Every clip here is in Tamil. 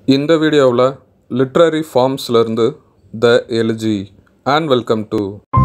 இந்த வீடியோவில் லிட்ரரி ஃபார்ம்ஸ்லேருந்து the elegy and welcome to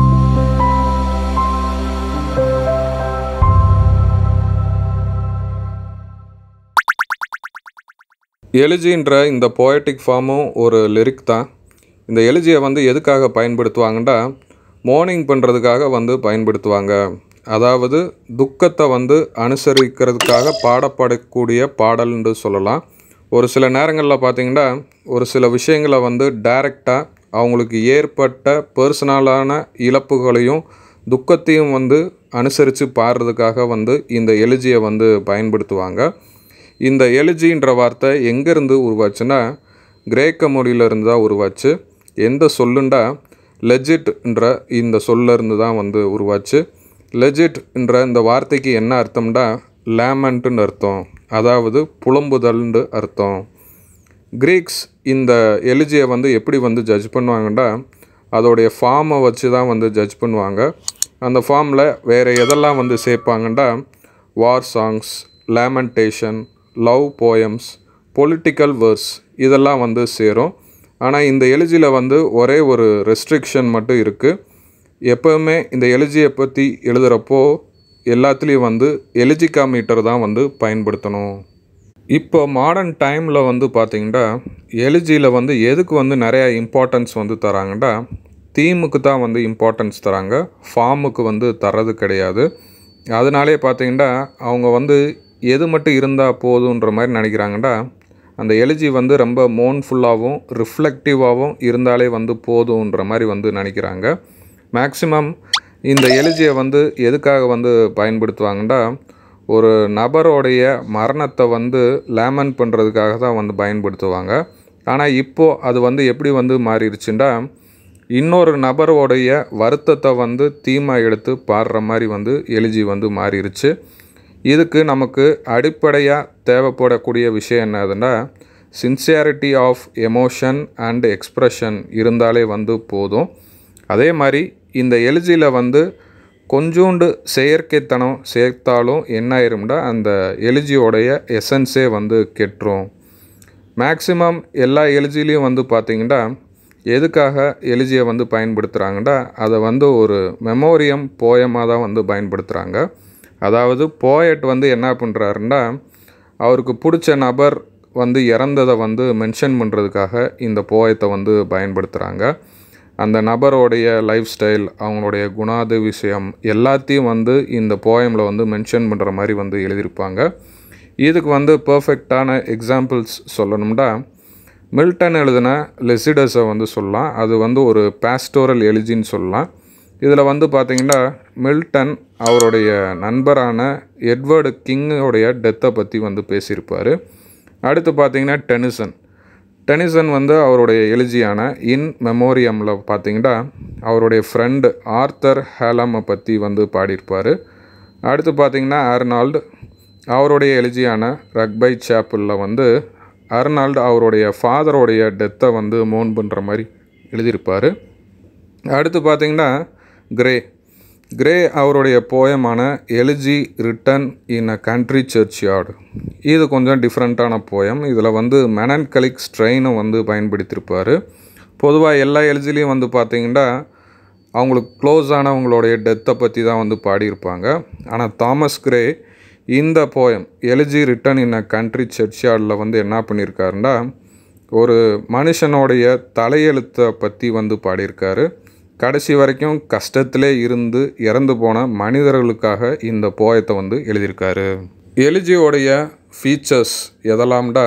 எலிஜின்ற இந்த போயட்டிக் ஃபார்மும் ஒரு லிரிக் தான் இந்த எலிஜியை வந்து எதுக்காக பயன்படுத்துவாங்கன்னா மார்னிங் பண்ணுறதுக்காக வந்து பயன்படுத்துவாங்க அதாவது துக்கத்தை வந்து அனுசரிக்கிறதுக்காக பாடப்படக்கூடிய பாடல்னு சொல்லலாம் ஒரு சில நேரங்களில் பார்த்தீங்கன்னா ஒரு சில விஷயங்களை வந்து டைரெக்டாக அவங்களுக்கு ஏற்பட்ட பர்சனலான இழப்புகளையும் துக்கத்தையும் வந்து அனுசரித்து பாடுறதுக்காக வந்து இந்த எலிஜியை வந்து பயன்படுத்துவாங்க இந்த எலிஜின்ற வார்த்தை எங்கேருந்து உருவாச்சுன்னா கிரேக்க மொழியிலேருந்து தான் உருவாச்சு எந்த சொல்லுண்டா லெஜிட்ன்ற இந்த சொல்லிருந்து தான் வந்து உருவாச்சு லெஜிட்ன்ற இந்த வார்த்தைக்கு என்ன அர்த்தம்டா லேமண்ட்டுன்னு அர்த்தம் அதாவது புலம்புதல்னு அர்த்தம் கிரீக்ஸ் இந்த எலிஜியை வந்து எப்படி வந்து ஜட்ஜ் பண்ணுவாங்கண்டா அதோடைய ஃபார்மை வச்சு தான் வந்து ஜட்ஜ் பண்ணுவாங்க அந்த ஃபார்மில் வேறு எதெல்லாம் வந்து சேர்ப்பாங்கண்டா war songs lamentation love poems political verse இதெல்லாம் வந்து சேரும் ஆனால் இந்த எலிஜியில் வந்து ஒரே ஒரு ரெஸ்ட்ரிக்ஷன் மட்டும் இருக்குது எப்போவுமே இந்த எலிஜியை பற்றி எழுதுகிறப்போ எல்லாத்துலேயும் வந்து எலிஜிகா மீட்டர் தான் வந்து பயன்படுத்தணும் இப்போ மாடர்ன் டைமில் வந்து பார்த்திங்கன்னா எலிஜியில் வந்து எதுக்கு வந்து நிறையா இம்பார்ட்டன்ஸ் வந்து தராங்கண்டா தீமுக்கு தான் வந்து இம்பார்ட்டன்ஸ் தராங்க ஃபார்முக்கு வந்து தர்றது கிடையாது அதனாலே பார்த்தீங்கன்னா அவங்க வந்து எது மட்டும் இருந்தால் போதுன்ற மாதிரி நினைக்கிறாங்கடா அந்த எலிஜி வந்து ரொம்ப மோன்ஃபுல்லாகவும் ரிஃப்ளெக்டிவாகவும் இருந்தாலே வந்து போதுன்ற மாதிரி வந்து நினைக்கிறாங்க மேக்ஸிமம் இந்த எலிஜியை வந்து எதுக்காக வந்து பயன்படுத்துவாங்கண்டா ஒரு நபரோடைய மரணத்தை வந்து லேமன் பண்ணுறதுக்காக தான் வந்து பயன்படுத்துவாங்க ஆனால் இப்போது அது வந்து எப்படி வந்து மாறிடுச்சுண்டா இன்னொரு நபரோடைய வருத்தத்தை வந்து தீமாக எடுத்து பாடுற மாதிரி வந்து எலிஜி வந்து மாறிடுச்சு இதுக்கு நமக்கு அடிப்படையாக தேவைப்படக்கூடிய விஷயம் என்னதுன்னா sincerity of emotion and expression இருந்தாலே வந்து போதும் அதே மாதிரி இந்த எலிஜியில் வந்து கொஞ்சோண்டு செயற்கைத்தனம் சேர்த்தாலும் என்ன ஆயிரும்டா அந்த எலிஜியோடைய எசன்ஸே வந்து கெட்டுரும் மேக்ஸிமம் எல்லா எலிஜிலையும் வந்து பார்த்திங்கன்னா எதுக்காக எலிஜியை வந்து பயன்படுத்துகிறாங்கடா அதை வந்து ஒரு மெமோரியம் போயமாக தான் வந்து பயன்படுத்துகிறாங்க அதாவது போயட் வந்து என்ன பண்ணுறாருன்னா அவருக்கு பிடிச்ச நபர் வந்து இறந்ததை வந்து மென்ஷன் பண்ணுறதுக்காக இந்த போயத்தை வந்து பயன்படுத்துகிறாங்க அந்த நபரோடைய லைஃப் ஸ்டைல் அவங்களுடைய குணாதி விஷயம் எல்லாத்தையும் வந்து இந்த போயமில் வந்து மென்ஷன் பண்ணுற மாதிரி வந்து எழுதியிருப்பாங்க இதுக்கு வந்து பர்ஃபெக்டான எக்ஸாம்பிள்ஸ் சொல்லணும்னா மில்டன் எழுதின லெசிடஸை வந்து சொல்லலாம் அது வந்து ஒரு பாஸ்டோரல் எலிஜின்னு சொல்லலாம் இதில் வந்து பார்த்திங்கன்னா மில்டன் அவருடைய நண்பரான எட்வர்டு கிங்கோடைய டெத்தை பற்றி வந்து பேசியிருப்பார் அடுத்து பார்த்திங்கன்னா டெனிசன் டெனிசன் வந்து அவருடைய எலிஜியான இன் மெமோரியமில் பார்த்திங்கன்னா அவருடைய ஃப்ரெண்டு ஆர்த்தர் ஹேலமை பற்றி வந்து பாடியிருப்பார் அடுத்து பார்த்திங்கன்னா அர்னால்டு அவருடைய எலிஜியான ரக்பை சாப்பிளில் வந்து அர்னால்டு அவருடைய ஃபாதரோடைய டெத்தை வந்து மோன் பண்ணுற மாதிரி எழுதியிருப்பார் அடுத்து பார்த்திங்கன்னா கிரே கிரே அவருடைய போயமான elegy written in a country churchyard இது கொஞ்சம் டிஃப்ரெண்ட்டான போயம் இதில் வந்து மெனன்கலிக் ஸ்ட்ரெயினை வந்து பயன்படுத்தியிருப்பார் பொதுவாக எல்லா எலிஜிலையும் வந்து பார்த்திங்கன்னா அவங்களுக்கு க்ளோஸ் ஆனவங்களுடைய டெத்தை பற்றி தான் வந்து பாடியிருப்பாங்க ஆனால் தாமஸ் கிரே இந்த poem elegy written in a country சர்ச் யார்டில் வந்து என்ன பண்ணியிருக்காருன்னா ஒரு மனுஷனுடைய தலையெழுத்தை பற்றி வந்து பாடியிருக்காரு கடைசி வரைக்கும் கஷ்டத்திலே இருந்து இறந்து போன மனிதர்களுக்காக இந்த போயத்தை வந்து எழுதியிருக்காரு எலிஜியோடைய ஃபீச்சர்ஸ் எதெல்லாம்டா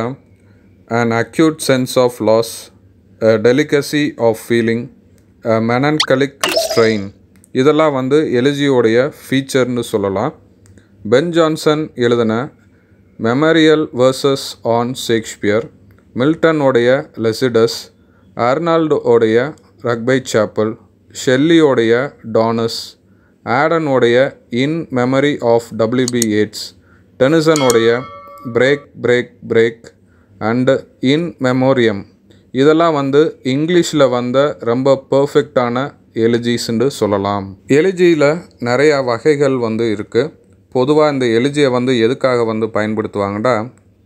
an acute sense of loss delicacy of feeling melancholic strain இதெல்லாம் வந்து எலிஜியோடைய ஃபீச்சர்னு சொல்லலாம் பென் ஜான்சன் எழுதின மெமரியல் வேர்சஸ் ஆன் ஷேக்ஸ்பியர் மில்டனோடைய லெசிடஸ் அர்னால்டோடைய ரக்பை சாப்பல் ஷெல்லியோடைய டானஸ் ஆடனோடைய in memory of W B Yeats டெனிசனுடைய break break break and in memoriam இதெல்லாம் வந்து இங்கிலீஷில் வந்த ரொம்ப பர்ஃபெக்டான எலிஜிஸ்ன்னு சொல்லலாம் எலிஜியில் நிறையா வகைகள் வந்து இருக்குது பொதுவாக இந்த எலிஜியை வந்து எதுக்காக வந்து பயன்படுத்துவாங்கன்னா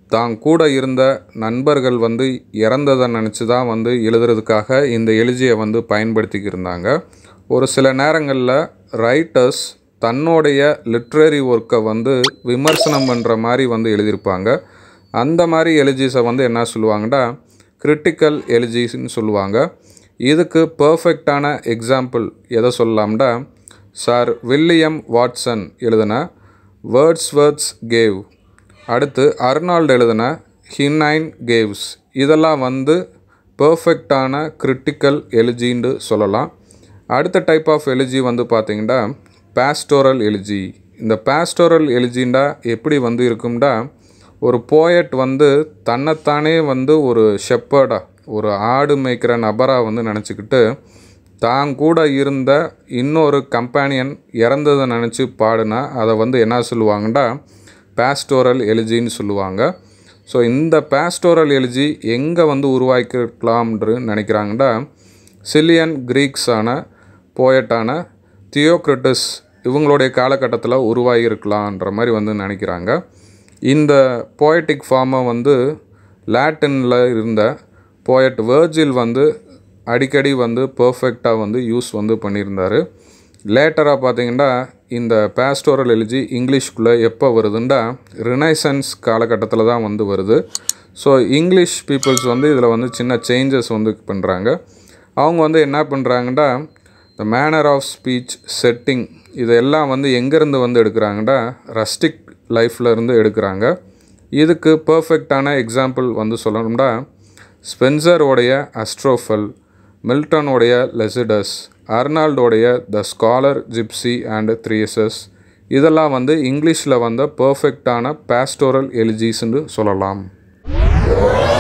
தான் கூட இருந்த நண்பர்கள் வந்து இறந்ததை நினச்சி தான் வந்து எழுதுறதுக்காக இந்த எழுச்சியை வந்து பயன்படுத்திக்கிருந்தாங்க ஒரு சில நேரங்களில் ரைட்டர்ஸ் தன்னுடைய லிட்ரரி ஒர்க்கை வந்து விமர்சனம் பண்ணுற மாதிரி வந்து எழுதியிருப்பாங்க அந்த மாதிரி எலிஜிஸை வந்து என்ன சொல்லுவாங்கன்னா கிரிட்டிக்கல் எலிஜிஸ்ன்னு சொல்லுவாங்க இதுக்கு பர்ஃபெக்டான எக்ஸாம்பிள் எதை சொல்லலாம்னா சார் வில்லியம் வாட்சன் எழுதின வேர்ட்ஸ் வேர்ட்ஸ் கேவ் அடுத்து அர்னால்டு எழுதின ஹினைன் கேவ்ஸ் இதெல்லாம் வந்து பர்ஃபெக்டான கிரிட்டிக்கல் எலிஜின்னு சொல்லலாம் அடுத்த டைப் ஆஃப் எலிஜி வந்து பார்த்திங்கன்னா பாஸ்டோரல் எலிஜி இந்த பாஸ்டோரல் எலிஜின்டா எப்படி வந்து இருக்கும்டா ஒரு போயட் வந்து தன்னைத்தானே வந்து ஒரு ஷெப்பர்டாக ஒரு ஆடு மேய்க்கிற நபராக வந்து நினச்சிக்கிட்டு தான் கூட இருந்த இன்னொரு கம்பேனியன் இறந்ததை நினச்சி பாடினா அதை வந்து என்ன சொல்லுவாங்கடா பாஸ்டோரல் எலிஜின்னு சொல்லுவாங்க ஸோ இந்த பாஸ்டோரல் எலிஜி எங்கே வந்து உருவாக்கிருக்கலாம்ன்று நினைக்கிறாங்கடா சில்லியன் கிரீக்ஸான போயட்டான தியோக்ரிட்டஸ் இவங்களுடைய காலகட்டத்தில் உருவாகியிருக்கலான்ற மாதிரி வந்து நினைக்கிறாங்க இந்த போயட்டிக் ஃபார்மை வந்து லாட்டினில் இருந்த போயட் வேர்ஜில் வந்து அடிக்கடி வந்து பர்ஃபெக்டாக வந்து யூஸ் வந்து பண்ணியிருந்தார் லேட்டராக பார்த்தீங்கன்னா இந்த பாஸ்டோரல் எலிஜி இங்கிலீஷ்குள்ளே எப்போ வருதுண்டா ரினைசன்ஸ் காலகட்டத்தில் தான் வந்து வருது ஸோ இங்கிலீஷ் பீப்புள்ஸ் வந்து இதில் வந்து சின்ன சேஞ்சஸ் வந்து பண்ணுறாங்க அவங்க வந்து என்ன பண்ணுறாங்கன்னா இந்த மேனர் ஆஃப் ஸ்பீச் செட்டிங் இதெல்லாம் வந்து எங்கேருந்து வந்து எடுக்கிறாங்கடா ரஸ்டிக் லைஃப்பில் இருந்து எடுக்கிறாங்க இதுக்கு பர்ஃபெக்டான எக்ஸாம்பிள் வந்து சொல்லணும்னா ஸ்பென்சரோடைய அஸ்ட்ரோஃபல் மில்டனுடைய லெசிடஸ் அர்னால்டோடைய the scholar gipsy and Thyrsis இதெல்லாம் வந்து இங்கிலீஷில் வந்த பர்ஃபெக்டான பாஸ்டோரல் எலிஜிஸ்ன்னு சொல்லலாம்